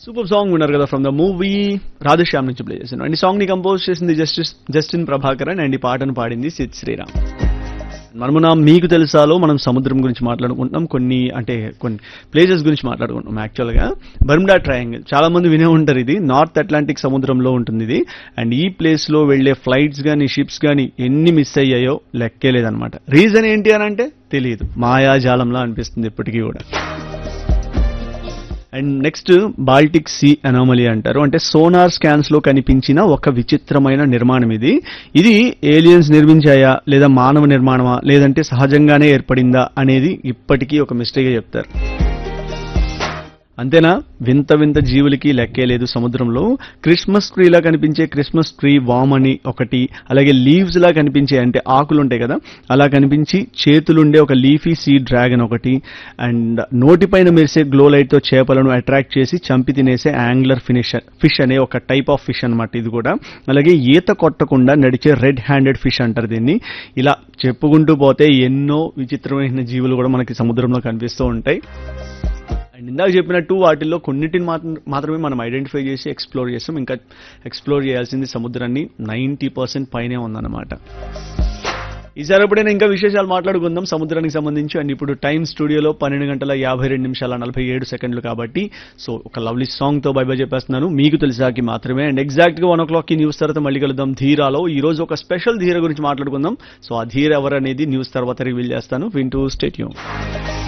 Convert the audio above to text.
super song విన్నారు కదా from the movie Radhe Shyam నుంచి ప్లే చేశాను అండ్ ఈ సాంగ్ ని కంపోజ్ చేసింది జస్టిస్ జస్టిన్ ప్రభాకరన్ అండ్ ఈ పాటను పాడింది సిద్ శ్రీరామ్ మనము నా మీకు తెలుసాలో మనం సముద్రం గురించి మాట్లాడుకుంటున్నాం కొన్ని అంటే కొన్ని ప్లేసెస్ గురించి మాట్లాడుకుంటున్నాం యాక్చువల్గా బర్ముడా ట్రయాంగిల్ చాలా మంది వినే ఉంటారు ఇది నార్త్ అట్లాంటిక్ సముద్రంలో ఉంటుంది ఇది అండ్ ఈ ప్లేస్ లో వెళ్లే ఫ్లైట్స్ కానీ షిప్స్ కానీ ఎన్ని మిస్ అయ్యాయో లెక్కే లేదనమాట రీజన్ ఏంటి అని అంటే తెలియదు మాయాజాలంలా అనిపిస్తుంది ఇప్పటికీ కూడా and next Baltic sea anomaly అంటారు అంటే సోనార్ స్కాన్స్ లో కనిపించిన ఒక విచిత్రమైన నిర్మాణం ఇది ఇది ఏలియన్స్ నిర్మించాయా లేదా మానవ నిర్మాణమా లేదంటే సహజంగానే ఏర్పడిందా అనేది ఇప్పటికీ ఒక మిస్టేక్ చెప్తారు అంతేనా వింత వింత జీవులకి లెక్కే లేదు సముద్రంలో క్రిస్మస్ ట్రీలా కనిపించే క్రిస్మస్ ట్రీ వామ్ అని ఒకటి అలాగే లీవ్స్ లా కనిపించే అంటే ఆకులు ఉంటాయి కదా అలా కనిపించి చేతులుండే ఒక లీఫీ సీ డ్రాగన్ ఒకటి అండ్ నోటిపైన మెరిసే గ్లో లైట్ తో చేపలను అట్రాక్ట్ చేసి చంపి తినేసే యాంగ్లర్ ఫినిష్ ఫిష్ అనే ఒక టైప్ ఆఫ్ ఫిష్ అన్నమాట ఇది కూడా అలాగే ఈత కొట్టకుండా నడిచే రెడ్ హ్యాండెడ్ ఫిష్ అంటారు దీన్ని ఇలా చెప్పుకుంటూ పోతే ఎన్నో విచిత్రమైన జీవులు కూడా మనకి సముద్రంలో కనిపిస్తూ ఉంటాయి అండ్ ఇందాక చెప్పినట్టు వాటిల్లో కొన్నిటిని మాత్రం మాత్రమే మనం ఐడెంటిఫై చేసి ఎక్స్ప్లోర్ చేస్తాం ఇంకా ఎక్స్ప్లోర్ చేయాల్సింది సముద్రాన్ని నైంటీ పర్సెంట్ పైనే ఉందన్నమాట ఈసారి ఎప్పుడైనా ఇంకా విశేషాలు మాట్లాడుకుందాం సముద్రానికి సంబంధించి అండ్ ఇప్పుడు టైం స్టూడియోలో పన్నెండు గంటల యాభై రెండు నిమిషాల నలభై ఏడు సెకండ్లు కాబట్టి సో ఒక లవ్లీ సాంగ్ తో బై బై చెప్పేస్తున్నాను మీకు తెలిసాకి మాత్రమే అండ్ ఎగ్జాక్ట్ గా వన్ ఓ క్లాక్ కి న్యూస్ తర్వాత మళ్ళీ కలుద్దాం ధీరాలో ఈ రోజు ఒక స్పెషల్ ధీర గురించి మాట్లాడుకుందాం సో ఆ ధీర ఎవరనేది న్యూస్ తర్వాత రివీల్ చేస్తాను వింటూ స్టేట్యూన్